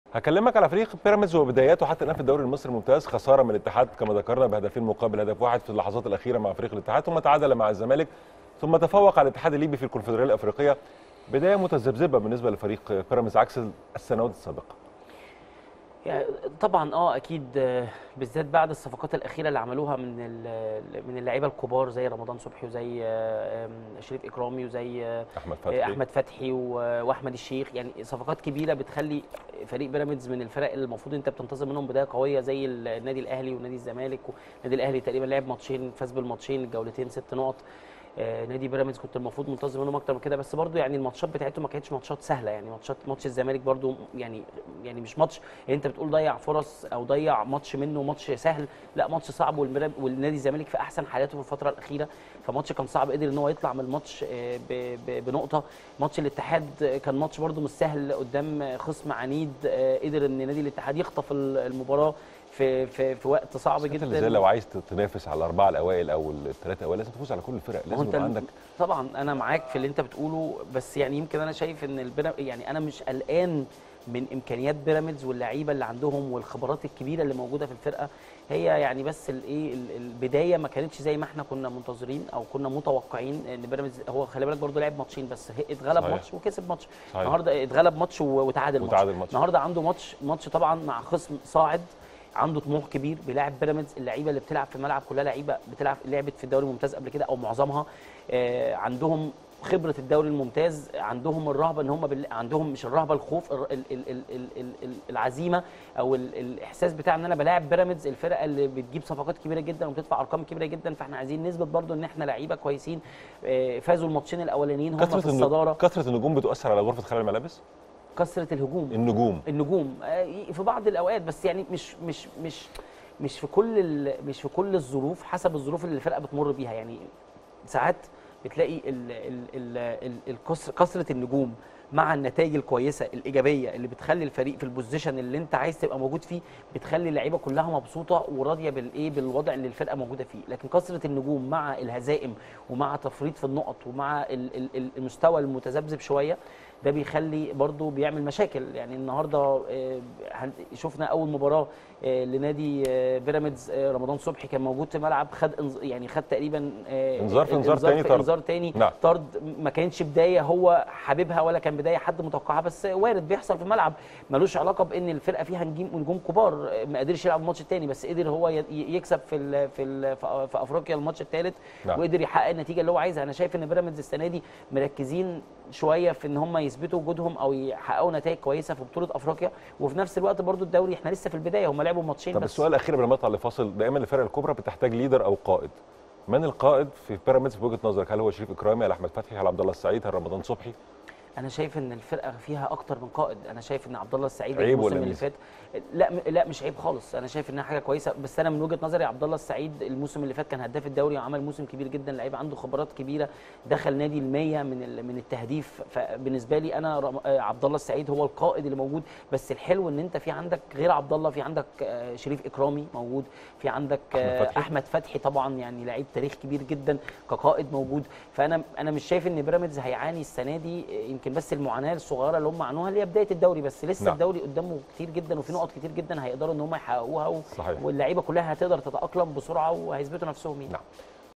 هكلمك على فريق بيراميدز وبداياته حتى الان في الدوري المصري الممتاز خساره من الاتحاد كما ذكرنا بهدفين مقابل هدف واحد في اللحظات الاخيره مع فريق الاتحاد ثم تعادل مع الزمالك ثم تفوق على الاتحاد الليبي في الكونفدراليه الافريقيه بدايه متذبذبه بالنسبه لفريق بيراميدز عكس السنوات السابقه يعني طبعا اه اكيد آه، بالذات بعد الصفقات الاخيره اللي عملوها من ال- من اللعيبه الكبار زي رمضان صبحي وزي آه، آم، شريف اكرامي وزي آه، احمد آه، فتحي احمد فتحي و- واحمد الشيخ يعني صفقات كبيره بتخلي فريق بيراميدز من الفرق اللي المفروض انت بتنتظر منهم بدايه قويه زي النادي الاهلي ونادي الزمالك والنادي الاهلي تقريبا لعب ماتشين فاز بالماتشين الجولتين ست نقط آه، نادي بيراميدز كنت المفروض منتظر منهم اكتر من كده بس برضو يعني الماتشات بتاعتهم ما كانتش ماتشات سهله يعني ماتشات ماتش الزمالك برضو يعني يعني مش ماتش انت بتقول ضيع فرص او ضيع ماتش منه ماتش سهل لا ماتش صعب والمرا- والنادي الزمالك في احسن حالاته في الفتره الاخيره فماتش كان صعب قدر ان هو يطلع من الماتش آه، ب- ب- بنقطه ماتش الاتحاد كان ماتش برضو مش سهل قدام خصم عنيد آه، قدر ان نادي الاتحاد يخطف ال- المباراه في في في وقت صعب انت جدا اللي زي لو عايز تنافس على الاربعه الاوائل او الثلاثه الاوائل لازم تفوز على كل الفرق ما هو لازم انت يبقى عندك طبعا انا معاك في اللي انت بتقوله بس يعني يمكن انا شايف ان البيرا يعني انا مش قلقان من امكانيات بيراميدز واللعيبه اللي عندهم والخبرات الكبيره اللي موجوده في الفرقه هي يعني بس الايه ال- البدايه ما كانتش زي ما احنا كنا منتظرين او كنا متوقعين ان بيراميدز هو خلي بالك برضه لعب ماتشين بس هي- اتغلب صحيح. ماتش وكسب ماتش صحيح. النهارده اتغلب ماتش و- وتعادل ماتش وتعادل ماتش. النهارده عنده ماتش ماتش طبعا مع خصم صاعد عنده طموح كبير بيلاعب بيراميدز اللعيبه اللي بتلعب في الملعب كلها لعيبه بتلعب لعبت في الدوري الممتاز قبل كده او معظمها آه، عندهم خبره الدوري الممتاز عندهم الرهبه ان هم بال... عندهم مش الرهبه الخوف ال... ال... ال... ال... ال... ال... ال- العزيمه او ال... الاحساس بتاع ان انا بلاعب بيراميدز الفرقه اللي بتجيب صفقات كبيره جدا وبتدفع ارقام كبيره جدا فاحنا عايزين نثبت برضو ان احنا لعيبه كويسين آه، فازوا الماتشين الاولانيين هم في كثره الصداره النجوم كثره النجوم بتؤثر على غرفه خلع الملابس كثره الهجوم النجوم النجوم آه، في بعض الاوقات بس يعني مش مش مش مش في كل ال- مش في كل الظروف حسب الظروف اللي الفرقه بتمر بيها يعني ساعات بتلاقي ال- ال- ال- ال- الكس- كثره النجوم مع النتائج الكويسه الايجابيه اللي بتخلي الفريق في البوزيشن اللي انت عايز تبقى موجود فيه بتخلي اللعيبه كلها مبسوطه وراضيه بالايه بالوضع اللي الفرقه موجوده فيه لكن كثره النجوم مع الهزائم ومع تفريط في النقط ومع ال- ال- ال- المستوى المتذبذب شويه ده بيخلي برضو بيعمل مشاكل يعني النهارده آه، هن- شفنا اول مباراه آه، لنادي آه، بيراميدز آه، رمضان صبحي كان موجود في ملعب خد إنز- يعني خد تقريبا آه، انذار في انذار تاني في طرد. انذار تاني نعم. طرد ما كانش بدايه هو حاببها ولا كان بدايه حد متوقعها بس وارد بيحصل في الملعب ملوش علاقه بان الفرقه فيها نجيم نجوم كبار آه، ما قدرش يلعب الماتش التاني بس قدر هو ي- يكسب في ال في ال في في افريقيا الماتش الثالث نعم. وقدر يحقق النتيجه اللي هو عايزها انا شايف ان بيراميدز السنه دي مركزين شويه في ان هم يثبتوا وجودهم او يحققوا نتائج كويسه في بطوله افريقيا وفي نفس الوقت برضو الدوري احنا لسه في البدايه هم لعبوا ماتشين طب بس السؤال الاخير قبل ما نطلع لفاصل دائما الفرق الكبرى بتحتاج ليدر او قائد من القائد في بيراميدز في وجهه نظرك هل هو شريف اكرامي هل احمد فتحي هل عبد الله السعيد هل رمضان صبحي انا شايف ان الفرقه فيها اكتر من قائد انا شايف ان عبد الله السعيد عيب الموسم ولا اللي ميزة؟ فات لا م- لا مش عيب خالص انا شايف انها حاجه كويسه بس انا من وجهه نظري عبد الله السعيد الموسم اللي فات كان هداف الدوري وعمل موسم كبير جدا لعيب عنده خبرات كبيره دخل نادي ال100 من ال- من التهديف فبالنسبه لي انا رم- آه، عبد الله السعيد هو القائد اللي موجود بس الحلو ان انت في عندك غير عبد الله في عندك آه، شريف اكرامي موجود في عندك آه، أحمد فتحي. احمد فتحي طبعا يعني لعيب تاريخ كبير جدا كقائد موجود فانا انا مش شايف ان بيراميدز هيعاني السنه دي يمكن بس المعاناه الصغيره اللي هم عانوها اللي هي بدايه الدوري بس لسه نعم. نعم. الدوري قدامه كتير جدا وفي نقط كتير جدا هيقدروا ان هم يحققوها و... صحيح. واللعيبه كلها هتقدر تتاقلم بسرعه وهيثبتوا نفسهم يعني نعم